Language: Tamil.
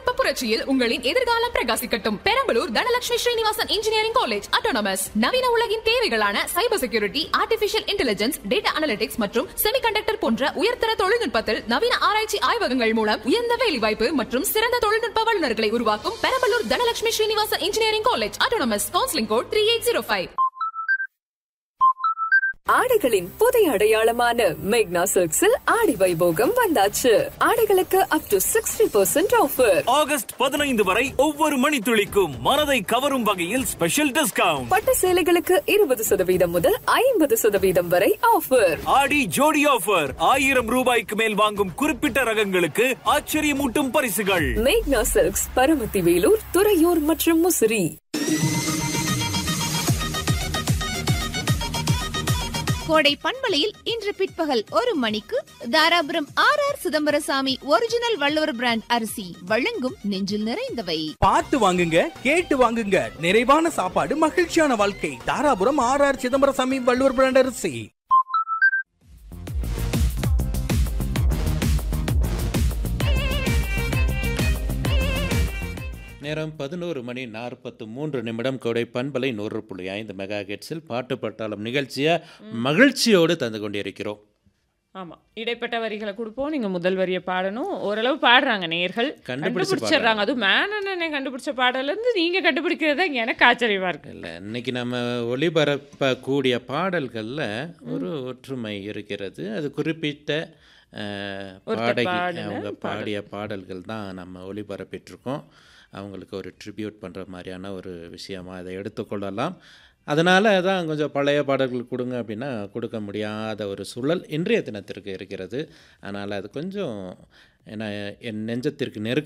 தொழில்நுட்ப புரட்சியில் உங்களின் எதிர்காலம் பிரகாசிக்கட்டும் Perambalur Dhanalakshmi Srinivasan engineering college autonomous நவீன உலகின் தேவைகளான cyber security artificial intelligence data analytics மற்றும் செமிகண்டக்டர் போன்ற உயர்தர தொழில்நுட்பத்தில் நவீன ஆராய்ச்சி ஆய்வகங்கள் மூலம் உயர்ந்த வேலைவாய்ப்பு மற்றும் சிறந்த தொழில்நுட்ப வல்லுநர்களை உருவாக்கும் Perambalur Dhanalakshmi Srinivasan engineering college autonomous counselling code three eight zero five ஆடைகளின் புதிய அடையாளமான மேக்னா சில்க்ஸில் ஆடி வைபோகம் வந்தாச்சு ஆடைகளுக்கு up to sixty percent offer August பதினைந்து வரை ஒவ்வொரு மணித்துளிக்கும் மனதை கவரும் வகையில் ஸ்பெஷல் டிஸ்கவுண்ட் பட்டு சேலைகளுக்கு இருபது சதவீதம் முதல் ஐம்பது சதவீதம் வரை ஆஃபர் ஆடி ஜோடி ஆஃபர் ஆயிரம் ரூபாய்க்கு மேல் வாங்கும் குறிப்பிட்ட ரகங்களுக்கு ஆச்சரியமூட்டும் பரிசுகள் மேக்னா சில்க்ஸ் பரமத்தி வேலூர் துறையூர் மற்றும் முசிறி கோடை பண்பலையில் இன்று பிற்பகல் ஒரு மணிக்கு Dharapuram R R Chidambarasamy original Valluvar brand அரிசி வழங்கும் நெஞ்சில் நிறைந்தவை பார்த்து வாங்குங்க கேட்டு வாங்குங்க நிறைவான சாப்பாடு மகிழ்ச்சியான வாழ்க்கை Dharapuram R R Chidambarasamy Valluvar brand அரிசி நேரம் பதினோரு மணி நாற்பத்து மூன்று நிமிடம் கோடை பண்பலை நூறு புள்ளி ஐந்து மெகா ஹெட்ஸில் பாட்டு பட்டாளம் நிகழ்ச்சியை மகிழ்ச்சியோடு தந்து கொண்டிருக்கிறோம் ஆமா இடைப்பட்ட வரிகளை கொடுப்போம் நீங்க முதல் வரியை பாடணும் ஓரளவு பாடுறாங்க நேர்கள் கண்டுபிடிச்சு கண்டுபிடிச்சிடுறாங்க அதுவும் மேனண்ணனை கண்டுபிடிச்ச பாடல இருந்து நீங்க கண்டுபிடிக்கிறதா எனக்கு ஆச்சரியமா இருக்கு இல்லை இன்னைக்கு நம்ம ஒளிபரப்பக்கூடிய பாடல்களில் ஒரு ஒற்றுமை இருக்கிறது அது குறிப்பிட்ட அஹ், ஒருத்தர் பாடகி பாடின அவங்க பாடல். பாடிய பாடல்கள் தான் நம்ம ஒளிபரப்பிட்டிருக்கோம் அவங்களுக்கு ஒரு ட்ரிபியூட் பண்ணுற மாதிரியான ஒரு விஷயமா அதை எடுத்துக்கொள்ளலாம் அதனால தான் கொஞ்சம் பழைய பாடல்கள் கொடுங்க அப்படின்னா கொடுக்க முடியாத ஒரு சூழல் இன்றைய தினத்திற்கு இருக்கிறது அதனால் அது கொஞ்சம் ஏன்னா என் நெஞ்சத்திற்கு நெருக்க